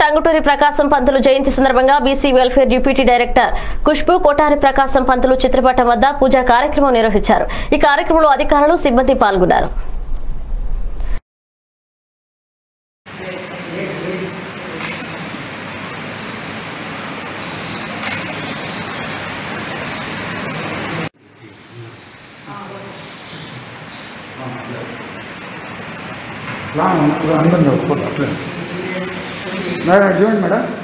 టంగుటూరి ప్రకాశం పంతులు జయంతి సందర్భంగా BC welfare deputy director Khushbu Kothari Prakasam Pantulu చిత్రపటం వద్ద పూజా కార్యక్రమం నిర్వహించారు ఈ కార్యక్రమంలో అధికారులు సిబ్బంది పాల్గొన్నారు అందరం చూసుకోండి అట్లే మేడం చూడండి మేడం